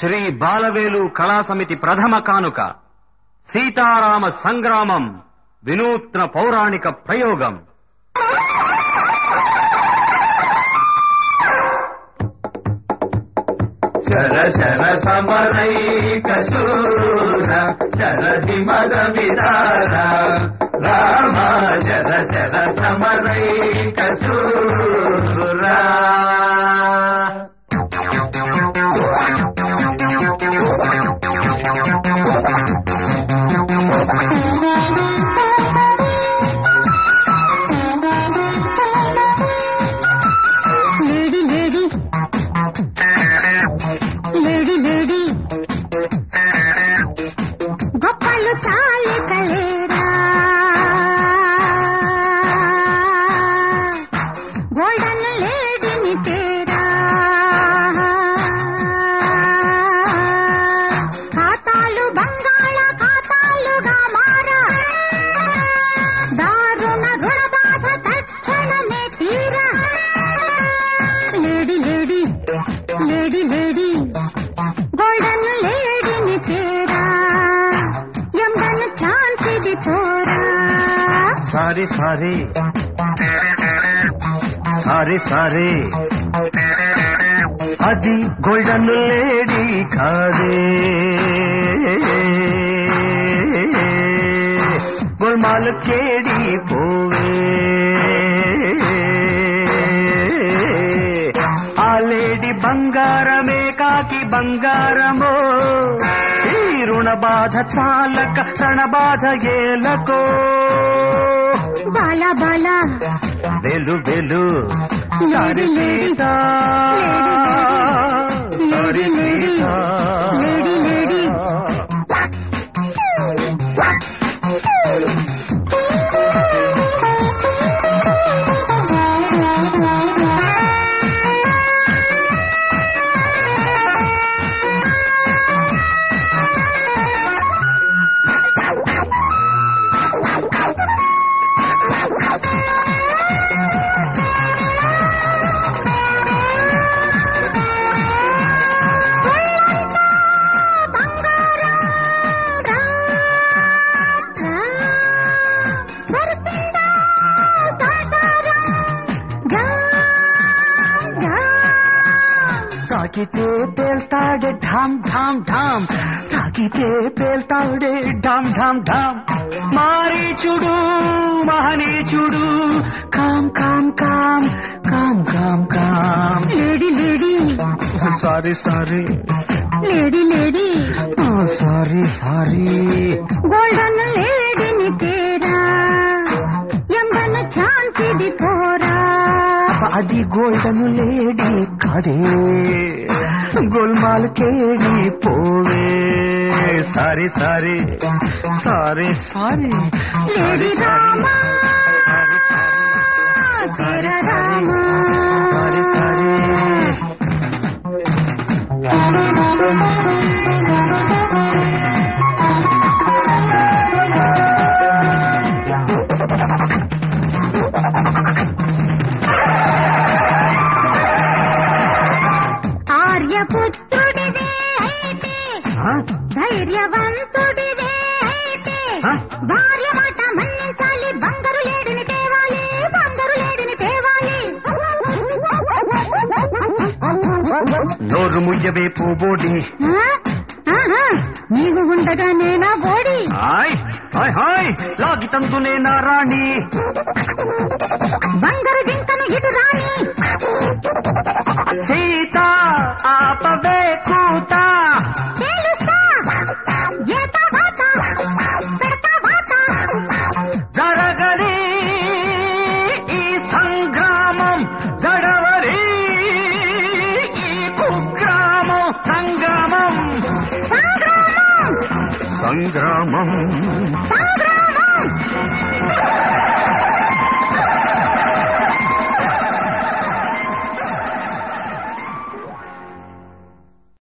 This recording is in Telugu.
శ్రీ బాలవేలు కళా సమితి ప్రథమ కానుక సీతారామ సంగ్రామం వినూత్న పౌరాణిక ప్రయోగం శర శర సమరైక శూర శరది మద విదార రామ శర శర సమరైక శూర లేడీ లేడీ లేడీ లేడీ గొప్పలు చాలే కలేరా గోల్డన్ లేడీని తేరా ఖాతాలు బంగాళ ఖాతాలుగా మారా దారుణ రుణబాధ తక్షణమే తీరా lady lady lady lady golden లేడీని తేరా ఎండను ఛాన్స్ ఇది పోరా సారీ సారీ సారీ సారీ అది గోల్డెన్ లేడీ కాదే గోల్మాల్ కేడి పోవే ఆ లేడీ బంగారమే కాకి బంగారమో ఈ రుణ బాధ చాలక క్షణ బాధ ఏలకో బాలా బాలా వెలు వెలు lady lady lady lady lady lady తాకితే పేల్తాడే ఢామ్ ఢామ్ ఢామ్ తాకితే పేల్తాడే ఢామ్ ఢామ్ ఢామ్ మారీచుడు మహనీచుడు కామ్ కామ్ కామ్ కామ్ కామ్ కామ్ lady lady sorry sorry lady lady sorry sorry golden లేడీని తేరా ఎండను ఛాన్స్ ఇది పోరా అది గోల్డెన్ లేడీ కాదే గోల్మాల్ కేడి పోవే sorry sorry sorry sorry lady Rama తెర రామా సారీ సారీ ఆర్యపుత్రుడివే అయితే ధైర్యవంతుడివే అయితే ఆ? భార్య మాట మన్నించాలి బంగారు లేడిని తేవాలి బంగారు లేడిని తేవాలి నోరు ముయ్యవే పోబోడి ఆ? ఆహా, నీవు ఉండగా నేనా బోడి హాయ్ హాయ్ హాయ్ లాగి తందునే నా రాణి బంగారు జింకను ఇటు రాని సీత ఆపవే కూత తేలుస్తా ఏత వాత పెడతా వాత జరగని ఈ సంగ్రామం జడవరి ఈ కుగ్రామం సంగ్రామం సంగ్రామం సంగ్రామం సంగ్రామం